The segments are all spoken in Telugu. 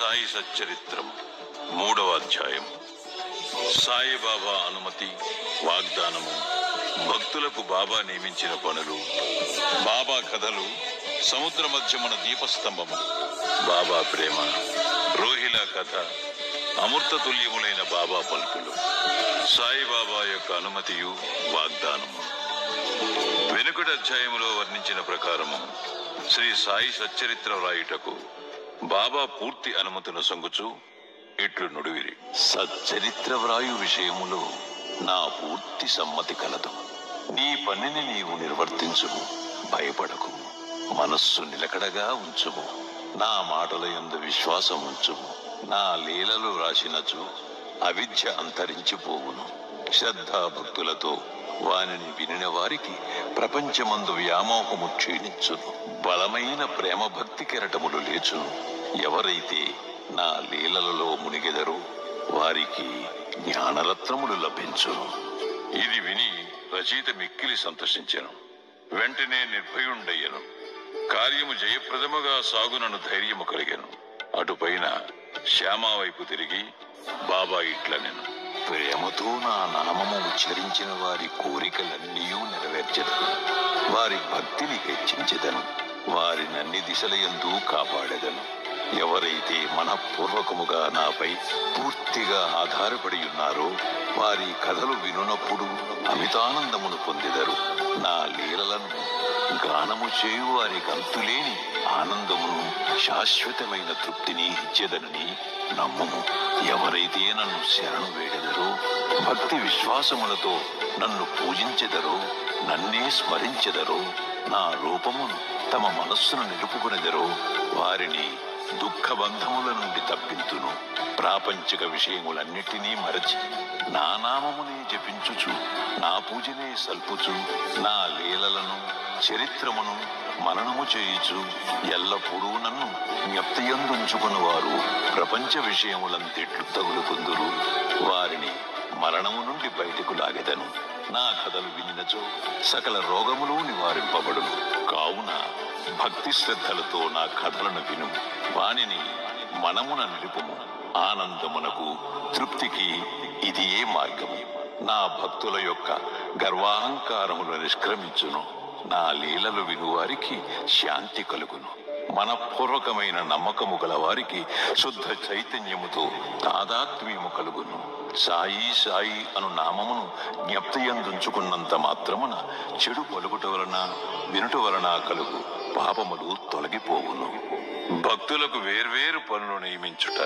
సాయి సచ్చరిత్రం మూడవ అధ్యాయం సాయిబాబా అనుమతి వాగ్దానము భక్తులకు బాబా నియమించిన పనులు బాబా కథలు సముద్ర మధ్యమున దీపస్తంభము బాబా ప్రేమ రోహిల కథ అమృత తుల్యములైన బాబా పలుకులు సాయిబాబా యొక్క అనుమతియు వాగ్దానము వెనుకటి అధ్యాయములో వర్ణించిన ప్రకారము శ్రీ సాయి సచ్చరిత్ర వ్రాయుటకు బాబా పూర్తి అనుమతిని సొంగుచు ఇట్లు నుడివిరి సచ్చరిత్ర వ్రాయు విషయములో నా పూర్తి సమ్మతి కలదు నీ పనిని నీవు నిర్వర్తించుము భయపడకు మనస్సు నిలకడగా ఉంచుము నా మాటల యందు విశ్వాసం ఉంచుము నా లీలలు రాసినచు అవిద్య అంతరించిపోవును శ్రద్ధా భక్తులతో వానిని వినిన వారికి ప్రపంచమందు వ్యామోహము క్షీణించును బలమైన ప్రేమ భక్తి కెరటములు లేచును ఎవరైతే నా లీలలలో మునిగెదరో వారికి జ్ఞానరత్నములు లభించును ఇది విని రచయిత మిక్కిలి సంతోషించెను వెంటనే నిర్భయుండయ్యను కార్యము జయప్రదముగా సాగునను ధైర్యము కలిగెను అటుపైన శ్యామా వైపు తిరిగి బాబా ఇట్లనెను ప్రేమతో నా నామము ఉచ్చరించిన వారి కోరికలన్నీ నెరవేర్చెదను వారి భక్తిని హెచ్చించెదను వారినన్ని దిశలయందు కాపాడెదను ఎవరైతే మనపూర్వకముగా నాపై పూర్తిగా ఆధారపడి ఉన్నారో వారి కథలు వినునప్పుడు అమితానందమును పొందెదరు నా లీలలను గానము చేయు వారికి అంతులేని ఆనందమును శాశ్వతమైన తృప్తిని ఇచ్చేదనని నమ్ముము ఎవరైతే నన్ను శరణు వేడెదరో భక్తి విశ్వాసములతో నన్ను పూజించెదరో నన్నే స్మరించెదరో నా రూపమును తమ మనస్సును నిలుపుకునేదరో వారిని దుఃఖ బంధముల నుండి తప్పింతును ప్రాపంచిక విషయములన్నిటినీ మరచి నా నామమునే జపించుచు నా పూజనే సల్పుచు నా లీలలను చరిత్రమును మననము చేయుచు ఎల్లప్పుడూ నన్ను జ్ఞప్తియందుంచుకుని వారు ప్రపంచ విషయములంతెట్లు తగులుకుందురు వారిని మరణము నుండి బయటకు లాగెదను నా కథలు వినినచో సకల రోగములు నివారింపబడును కావున భక్తి శ్రద్ధలతో నా కథలను విను వానిని మనమున నిలుపుము ఆనందమునకు తృప్తికి ఇది ఏ మార్గము నా భక్తుల యొక్క గర్వాహంకారములు నిష్క్రమించును నా లీలలు వినువారికి శాంతి కలుగును మనపూర్వకమైన నమ్మకము గల వారికి శుద్ధ చైతన్యముతో తాదాత్మ్యము కలుగును సాయి సాయి అను నామమును జ్ఞప్తియందుంచుకున్నంత మాత్రమున చెడు పలుకుట వలన వినుట వలన కలుగు పాపములు తొలగిపోవును భక్తులకు వేర్వేరు పనులు నియమించుట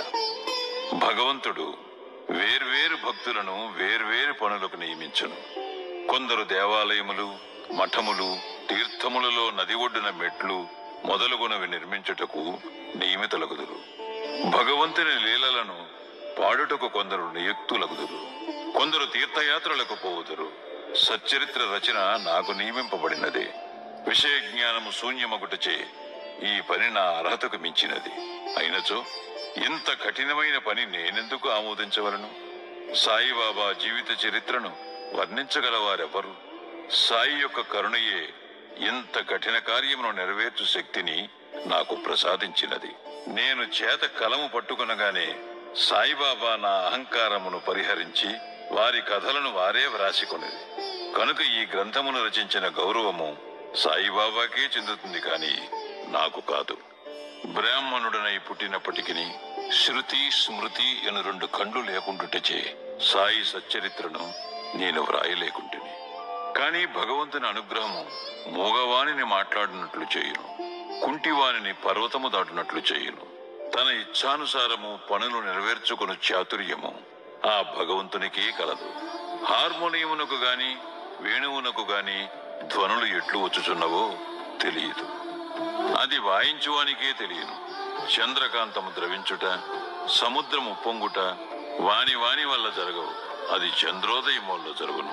భగవంతుడు వేర్వేరు భక్తులను వేర్వేరు పనులకు నియమించును కొందరు దేవాలయములు మఠములు తీర్థములలో నది ఒడ్డున మెట్లు మొదలుగునవి నిర్మించుటకు నియమితులగుదురు భగవంతుని లీలలను పాడుటకు కొందరు నియుక్తులగుదురు కొందరు తీర్థయాత్రలకు పోవుదురు సచ్చరిత్ర రచన నాకు నియమింపబడినది విషయ జ్ఞానము శూన్యమగుటచే ఈ పని నా అర్హతకు మించినది అయినచో ఇంత కఠినమైన పని నేనెందుకు ఆమోదించవలను సాయిబాబా జీవిత చరిత్రను వర్ణించగల వారెవరు సాయి యొక్క కరుణయే ఇంత కఠిన కార్యమును నెరవేర్చు శక్తిని నాకు ప్రసాదించినది నేను చేత కలము పట్టుకునగానే సాయిబాబా నా అహంకారమును పరిహరించి వారి కథలను వారే వ్రాసికొనిది కనుక ఈ గ్రంథమును రచించిన గౌరవము సాయిబాబాకే చెందుతుంది కాని నాకు కాదు బ్రాహ్మణుడనై పుట్టినప్పటికీ శృతి స్మృతి అను రెండు కండ్లు లేకుండుటచే సాయి సచ్చరిత్రను నేను వ్రాయలేకుంటుని కానీ భగవంతుని అనుగ్రహము మూగవాణిని మాట్లాడినట్లు చేయును కుంటివానిని పర్వతము దాటునట్లు చేయును తన ఇచ్ఛానుసారము పనులు నెరవేర్చుకుని చాతుర్యము ఆ భగవంతునికే కలదు హార్మోనియమునకు గాని వేణువునకు గాని ధ్వనులు ఎట్లు వచ్చుచున్నవో తెలియదు అది వాయించువానికే తెలియను చంద్రకాంతము ద్రవించుట సముద్రము పొంగుట వాని వాని వల్ల జరగవు అది చంద్రోదయం వల్ల జరుగును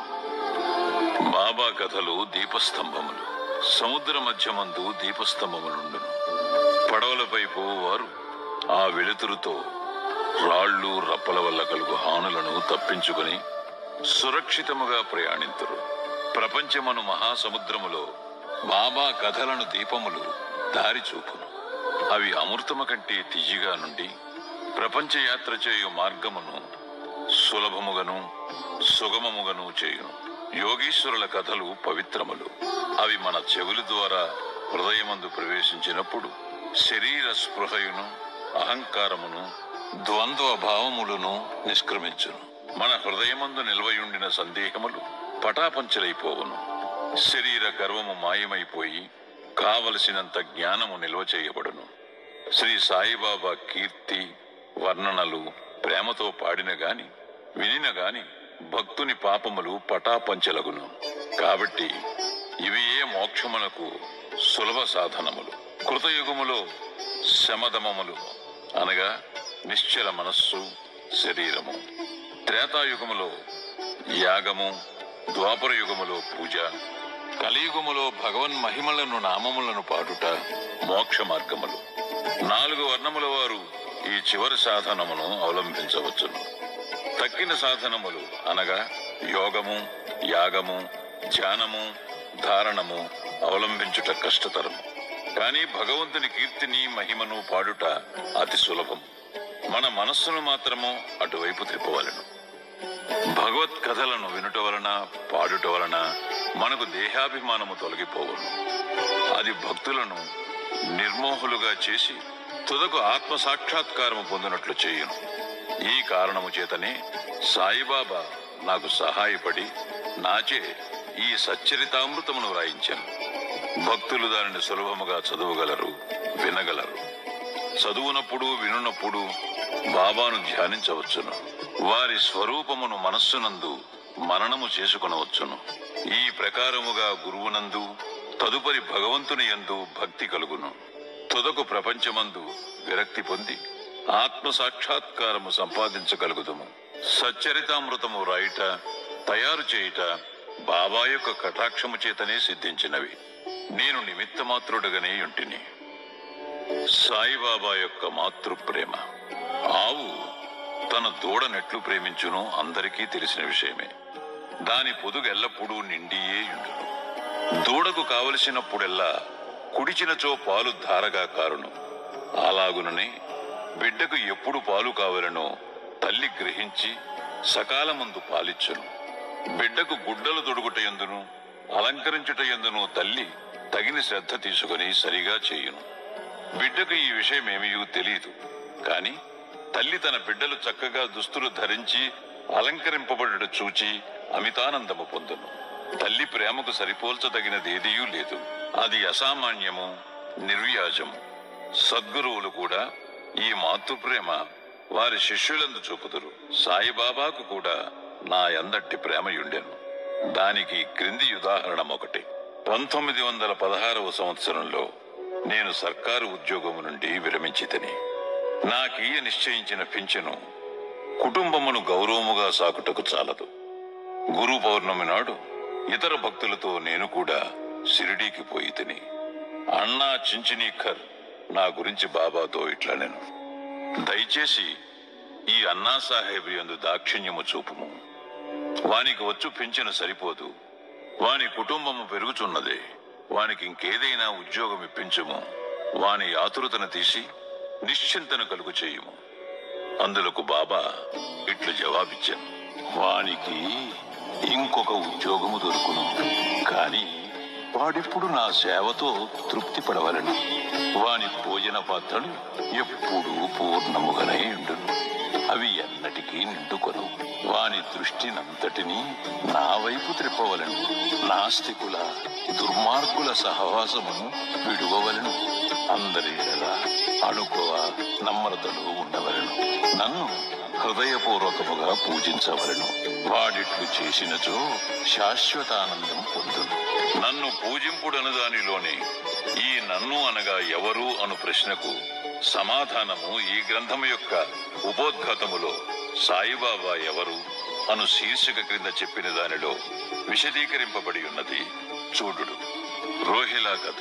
బాబా కథలు దీపస్తంభములు సముద్ర మధ్యమందు దీపస్తంభములుండును పడవలపై పోవారు ఆ వెలుతురుతో రాళ్ళు రప్పల వల్ల కలుగు హానులను తప్పించుకొని సురక్షితముగా ప్రయాణింతురు ప్రపంచమను మహాసముద్రములో బాబా కథలను దీపములు దారి చూపును అవి అమృతము కంటే తియ్యగా నుండి ప్రపంచ యాత్ర చేయు మార్గమును సులభముగను సుగమముగను చేయును యోగీశ్వరుల కథలు పవిత్రములు అవి మన చెవుల ద్వారా హృదయమందు ప్రవేశించినప్పుడు శరీర స్పృహయును అహంకారమును ద్వంద్వ భావములను నిష్క్రమించును మన హృదయమందు నిల్వయుండిన సందేహములు పటాపంచలైపోవును శరీర గర్వము మాయమైపోయి కావలసినంత జ్ఞానము నిల్వ చేయబడును శ్రీ సాయిబాబా కీర్తి వర్ణనలు ప్రేమతో పాడిన గాని వినిన గాని భక్తుని పాపములు పటాపంచలగును కాబట్టి ఇవి ఏ మోక్షమునకు సులభ సాధనములు కృతయుగములో శమదమములు అనగా నిశ్చల మనస్సు శరీరము త్రేతాయుగములో యాగము ద్వాపర యుగములో పూజ కలియుగములో భగవన్ మహిమలను నామములను పాడుట మోక్ష మార్గములు నాలుగు వర్ణముల వారు ఈ చివరి సాధనమును అవలంబించవచ్చును తక్కిన సాధనములు అనగా యోగము యాగము ధ్యానము ధారణము అవలంబించుట కష్టతరము కానీ భగవంతుని కీర్తిని మహిమను పాడుట అతి సులభం మన మనస్సును మాత్రము అటువైపు తిప్పవలను భగవత్ కథలను వినుట వలన పాడుట వలన మనకు దేహాభిమానము తొలగిపోవను అది భక్తులను నిర్మోహులుగా చేసి తుదకు ఆత్మ సాక్షాత్కారము పొందినట్లు చేయును ఈ కారణము చేతనే సాయిబాబా నాకు సహాయపడి నాచే ఈ సచ్చరితామృతమును వ్రాయించాను భక్తులు దానిని సులభముగా చదువగలరు వినగలరు చదువునప్పుడు వినున్నప్పుడు బాబాను ధ్యానించవచ్చును వారి స్వరూపమును మనస్సునందు మననము చేసుకునవచ్చును ఈ ప్రకారముగా గురువునందు తదుపరి భగవంతుని యందు భక్తి కలుగును తుదకు ప్రపంచమందు విరక్తి పొంది ఆత్మ సాక్షాత్కారము సంపాదించగలుగుదుము సచ్చరితామృతము రాయుట తయారు చేయుట బాబా యొక్క కటాక్షము చేతనే సిద్ధించినవి నేను నిమిత్తమాత్రుడుగానే ఉంటిని సాయిబాబా యొక్క మాతృప్రేమ ఆవు తన దూడనెట్లు ప్రేమించునో అందరికీ తెలిసిన విషయమే దాని పొదుగు ఎల్లప్పుడూ నిండియే ఉండును దూడకు కావలసినప్పుడెల్లా కుడిచినచో పాలు ధారగా కారును అలాగుననే బిడ్డకు ఎప్పుడు పాలు కావలనో తల్లి గ్రహించి సకాలమందు పాలిచ్చును బిడ్డకు గుడ్డలు తొడుగుట ఎందును అలంకరించుట ఎందును తల్లి తగిన శ్రద్ధ తీసుకుని సరిగా చేయును బిడ్డకు ఈ విషయమేమీ తెలియదు కాని తల్లి తన బిడ్డలు చక్కగా దుస్తులు ధరించి అలంకరింపబడుట చూచి అమితానందము పొందును తల్లి ప్రేమకు సరిపోల్చదగినదేదియూ లేదు అది అసామాన్యము నిర్వ్యాజము సద్గురువులు కూడా ఈ మాతృప్రేమ వారి శిష్యులందు చూపుదురు సాయిబాబాకు కూడా నా ఎందట్టి ప్రేమయుండెను దానికి క్రింది ఉదాహరణం ఒకటి పంతొమ్మిది వందల పదహారవ సంవత్సరంలో నేను సర్కారు ఉద్యోగము నుండి విరమించి తిని నాకీయ నిశ్చయించిన పింఛను కుటుంబమును గౌరవముగా సాకుటకు చాలదు గురు పౌర్ణమి నాడు ఇతర భక్తులతో నేను కూడా షిరిడీకి పోయి తిని అన్నా చించినీఖర్ నా గురించి బాబాతో ఇట్లా నేను దయచేసి ఈ అన్నా సాహెబ్ యందు దాక్షిణ్యము చూపుము వానికి వచ్చు పింఛను సరిపోదు వాని కుటుంబము పెరుగుచున్నదే వానికి ఇంకేదైనా ఉద్యోగం ఇప్పించుము వాని ఆతురతను తీసి నిశ్చింతను కలుగు చేయుము అందులకు బాబా ఇట్లు జవాబిచ్చాను వానికి ఇంకొక ఉద్యోగము దొరుకును కాని వాడిప్పుడు నా సేవతో తృప్తి పడవలను వాని భోజన పాత్రలు ఎప్పుడూ పూర్ణముగానే ఉండును అవి ఎన్నటికీ నిండుకొను వాని దృష్టినంతటినీ నా వైపు త్రిప్పవలను నాస్తికుల దుర్మార్గుల సహవాసమును విడువవలను అందరి ఎడల అణుకువ నమ్రతలు ఉండవలను నన్ను హృదయపూర్వకముగా పూజించవలను వాడిట్లు చేసినచో శాశ్వతానందం పొందును నన్ను పూజింపుడను దానిలోనే ఈ నన్ను అనగా ఎవరు అను ప్రశ్నకు సమాధానము ఈ గ్రంథము యొక్క ఉపోద్ఘాతములో సాయిబాబా ఎవరు అను శీర్షిక క్రింద చెప్పిన దానిలో విశదీకరింపబడి ఉన్నది చూడుడు రోహిలా కథ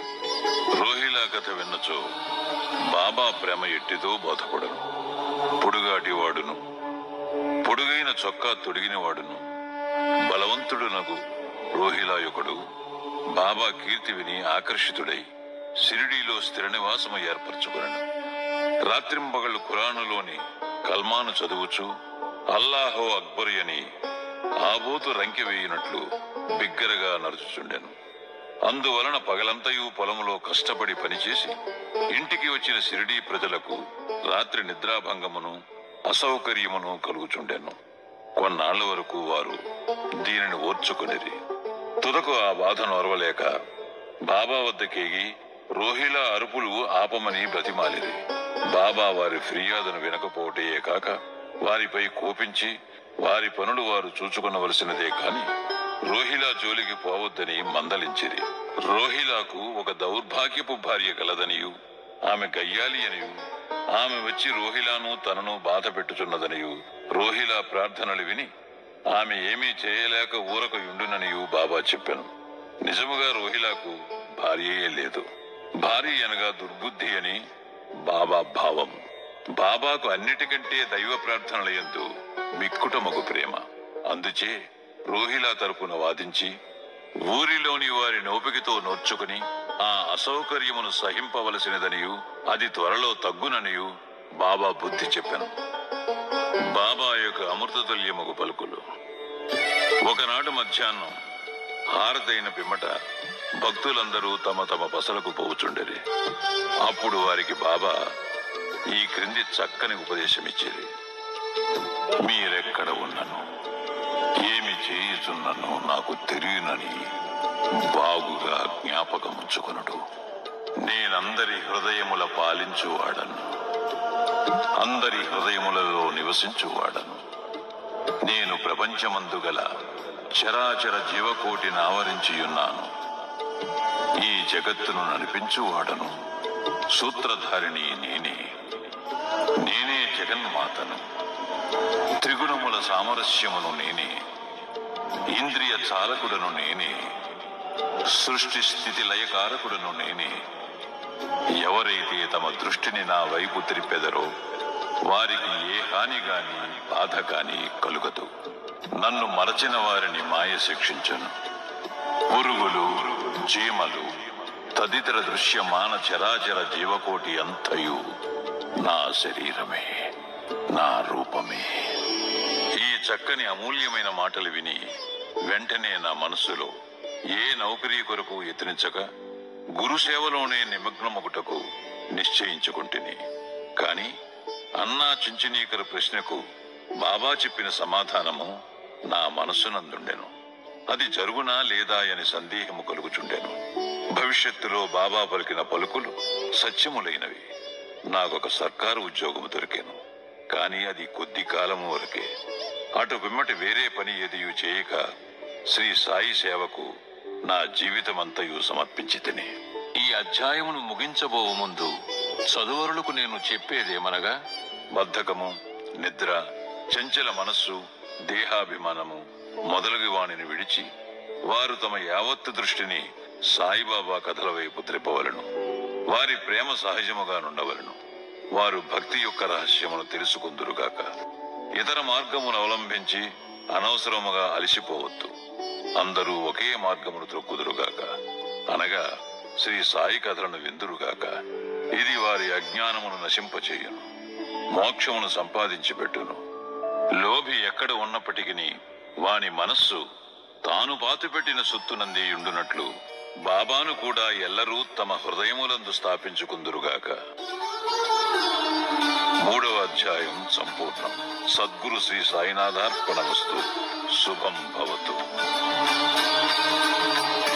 రోహిలా కథ విన్నచో బాబా ప్రేమ ఎట్టిదో బోధపడను పొడుగాటివాడును పొడుగైన చొక్కా తొడిగినవాడును బలవంతుడు నగు రోహిలాయుకుడు బాబా కీర్తి విని ఆకర్షితుడై షిరిడీలో స్థిర నివాసము ఏర్పరచుకున్నాడు రాత్రింబగళ్ళు ఖురానులోని కల్మాను చదువుచు అల్లాహో అక్బర్ అని ఆబోతు రంకె వేయినట్లు బిగ్గరగా నడుచుచుండెను అందువలన పగలంతయు పొలములో కష్టపడి పనిచేసి ఇంటికి వచ్చిన షిరిడీ ప్రజలకు రాత్రి నిద్రాభంగమును అసౌకర్యమును కలుగుచుండెను కొన్నాళ్ల వరకు వారు దీనిని ఓర్చుకునిరి తుదకు ఆ బాధను అరవలేక బాబా వద్దకేగి రోహిలా అరుపులు ఆపమని బ్రతిమాలిరి బాబా వారి ఫిర్యాదును వినకపోవటే కాక వారిపై కోపించి వారి పనులు వారు చూచుకునవలసినదే కాని రోహిలా జోలికి పోవద్దని మందలించిరి రోహిలాకు ఒక దౌర్భాగ్యపు భార్య కలదనియు ఆమె గయ్యాలి అనియు ఆమె వచ్చి రోహిలాను తనను బాధ పెట్టుచున్నదనియు రోహిలా ప్రార్థనలు విని ఆమె ఏమీ చేయలేక ఊరకు యుండుననియు బాబా చెప్పాను నిజముగా రోహిలాకు భార్యయే లేదు భార్య అనగా దుర్బుద్ధి అని బాబా భావం బాబాకు అన్నిటికంటే దైవ ప్రార్థనల యందు మిక్కుటమగు ప్రేమ అందుచే రోహిలా తరపున వాదించి ఊరిలోని వారి నోపికతో నోర్చుకుని ఆ అసౌకర్యమును సహింపవలసినదనియు అది త్వరలో తగ్గుననియు బాబా బుద్ధి చెప్పాను బాబా యొక్క అమృతతుల్యముగు పలుకులు ఒకనాడు మధ్యాహ్నం హారతైన పిమ్మట భక్తులందరూ తమ తమ బసలకు పోవుచుండేది అప్పుడు వారికి బాబా ఈ క్రింది చక్కని ఉపదేశమిచ్చేది మీరెక్కడ ఉన్నను ఏమి చేయుచున్నను నాకు తెలియనని బాగుగా జ్ఞాపకముంచుకొనుడు నేనందరి హృదయముల పాలించువాడను అందరి హృదయములలో నివసించువాడను నేను ప్రపంచమందు గల చరాచర జీవకోటిని ఆవరించియున్నాను ఈ జగత్తును నడిపించువాడను సూత్రధారిణి నేనే నేనే జగన్మాతను త్రిగుణముల సామరస్యమును నేనే ఇంద్రియ చాలకుడను నేనే సృష్టి స్థితి లయకారకుడను నేనే ఎవరైతే తమ దృష్టిని నా వైపు త్రిప్పెదరో వారికి ఏ హాని గాని బాధ కాని కలుగదు నన్ను మరచిన వారిని మాయ శిక్షించను పురుగులు చీమలు తదితర దృశ్యమాన చరాచర జీవకోటి అంతయు నా శరీరమే నా రూపమే ఈ చక్కని అమూల్యమైన మాటలు విని వెంటనే నా మనస్సులో ఏ నౌకరీ కొరకు యత్నించక గురు సేవలోనే నిమగ్నమగుటకు నిశ్చయించుకుంటుని కాని అన్నా చించనీకర ప్రశ్నకు బాబా చెప్పిన సమాధానము నా మనస్సునందుండెను అది జరుగునా లేదా అని సందేహము కలుగుచుండెను భవిష్యత్తులో బాబా పలికిన పలుకులు సత్యములైనవి నాకొక సర్కారు ఉద్యోగము దొరికాను కానీ అది కొద్ది కాలము వరకే అటు పిమ్మటి వేరే పని ఎదియు చేయక శ్రీ సాయి సేవకు నా జీవితమంతయు సమర్పించి తిని ఈ అధ్యాయమును ముగించబోవు ముందు చదువరులకు నేను చెప్పేదేమనగా బద్ధకము నిద్ర చంచల మనస్సు దేహాభిమానము మొదలగు వాణిని విడిచి వారు తమ యావత్తు దృష్టిని సాయిబాబా కథల వైపు త్రిప్పవలను వారి ప్రేమ సహజముగా నుండవలను వారు భక్తి యొక్క రహస్యమును తెలుసుకుందురుగాక ఇతర మార్గమును అవలంబించి అనవసరముగా అలసిపోవద్దు అందరూ ఒకే మార్గమును త్రొక్కుదురుగాక అనగా శ్రీ సాయి కథలను విందురుగాక ఇది వారి అజ్ఞానమును నశింపచేయును మోక్షమును సంపాదించి పెట్టును లోభి ఎక్కడ ఉన్నప్పటికీ వాని మనస్సు తాను పాతిపెట్టిన సొత్తునంది ఉండునట్లు బాబాను కూడా ఎల్లరూ తమ హృదయములందు స్థాపించుకుందురుగాక మూడవ అధ్యాయం సంపూర్ణం సద్గురు శ్రీ సాయినాథార్పణమస్తు శుభం భవతు